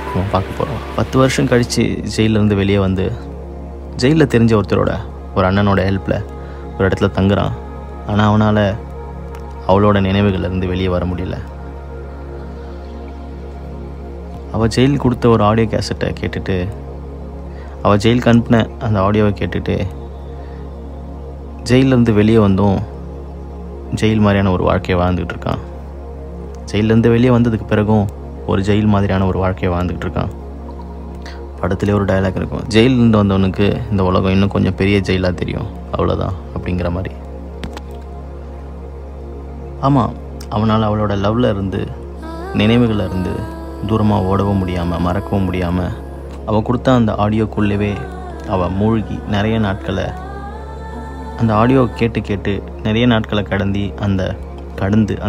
நம்ம பார்க்க போகிறோம் பத்து வருஷம் கழித்து ஜெயிலேருந்து வெளியே வந்து ஜெயிலில் தெரிஞ்ச ஒருத்தரோட ஒரு அண்ணனோட ஹெல்ப்பில் ஒரு இடத்துல தங்குறான் ஆனால் அவனால் அவளோட நினைவுகள்லேருந்து வெளியே வர முடியல அவள் ஜெயில் கொடுத்த ஒரு ஆடியோ கேசட்டை கேட்டுட்டு அவள் ஜெயிலுக்கு அனுப்பின அந்த ஆடியோவை கேட்டுட்டு ஜெயிலேருந்து வெளியே வந்தும் ஜெயில் மாதிரியான ஒரு வாழ்க்கையை வாழ்ந்துக்கிட்டு இருக்கான் ஜெயிலேருந்து வெளியே வந்ததுக்கு பிறகும் ஒரு ஜெயில் மாதிரியான ஒரு வாழ்க்கையை வாழ்ந்துக்கிட்டு இருக்கான் படத்துலேயே ஒரு டயலாக் இருக்கும் ஜெயிலிருந்து வந்தவனுக்கு இந்த உலகம் இன்னும் கொஞ்சம் பெரிய ஜெயிலாக தெரியும் அவ்வளோதான் அப்படிங்கிற மாதிரி ஆமாம் அவனால் அவளோட லவ்வில் இருந்து நினைவுகளில் இருந்து தூரமாக ஓடவும் முடியாமல் மறக்கவும் முடியாமல் அவள் கொடுத்த அந்த ஆடியோக்குள்ளவே அவள் மூழ்கி நிறைய நாட்களை அந்த ஆடியோ கேட்டு கேட்டு நிறைய நாட்களை கடந்தி அந்த கடந்து